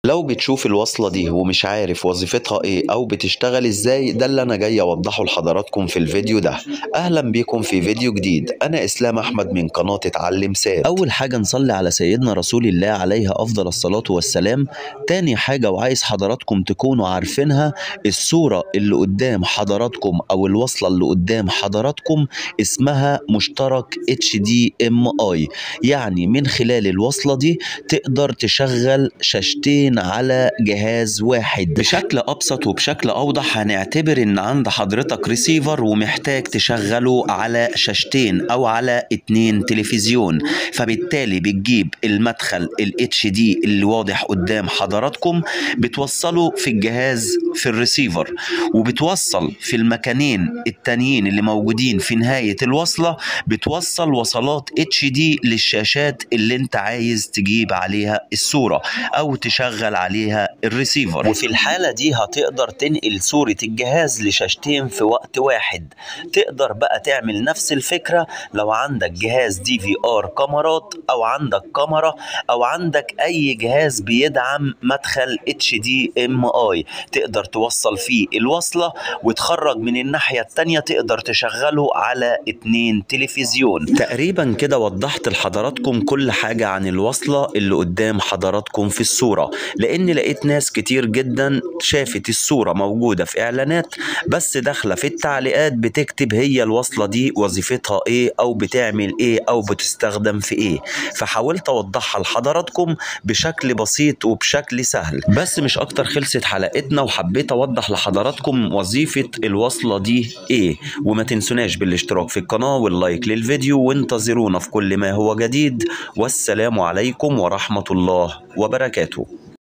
لو بتشوف الوصلة دي ومش عارف وظيفتها ايه او بتشتغل ازاي ده اللي انا جاي اوضحه لحضراتكم في الفيديو ده اهلا بيكم في فيديو جديد انا اسلام احمد من قناة اتعلم ساد اول حاجة نصلي على سيدنا رسول الله عليه افضل الصلاة والسلام تاني حاجة وعايز حضراتكم تكونوا عارفينها الصورة اللي قدام حضراتكم او الوصلة اللي قدام حضراتكم اسمها مشترك HDMI يعني من خلال الوصلة دي تقدر تشغل شاشتين على جهاز واحد بشكل ابسط وبشكل اوضح هنعتبر ان عند حضرتك ريسيفر ومحتاج تشغله على شاشتين او على اتنين تلفزيون فبالتالي بتجيب المدخل ال HD اللي واضح قدام حضراتكم بتوصله في الجهاز في الريسيفر وبتوصل في المكانين التانيين اللي موجودين في نهاية الوصلة بتوصل وصلات HD للشاشات اللي انت عايز تجيب عليها الصورة او تشغل عليها الريسيفر وفي الحالة دي هتقدر تنقل صورة الجهاز لشاشتين في وقت واحد تقدر بقى تعمل نفس الفكرة لو عندك جهاز دي في ار كاميرات او عندك كاميرا او عندك اي جهاز بيدعم مدخل HDMI تقدر توصل فيه الوصلة وتخرج من الناحية التانية تقدر تشغله على اتنين تلفزيون تقريبا كده وضحت لحضراتكم كل حاجة عن الوصلة اللي قدام حضراتكم في الصورة لان لقيت ناس كتير جدا شافت الصورة موجودة في اعلانات بس داخلة في التعليقات بتكتب هي الوصلة دي وظيفتها ايه او بتعمل ايه او بتستخدم في ايه فحاولت اوضحها لحضراتكم بشكل بسيط وبشكل سهل بس مش اكتر خلصت حلقتنا وحبيت اوضح لحضراتكم وظيفة الوصلة دي ايه وما تنسوناش بالاشتراك في القناة واللايك للفيديو وانتظرونا في كل ما هو جديد والسلام عليكم ورحمة الله وبركاته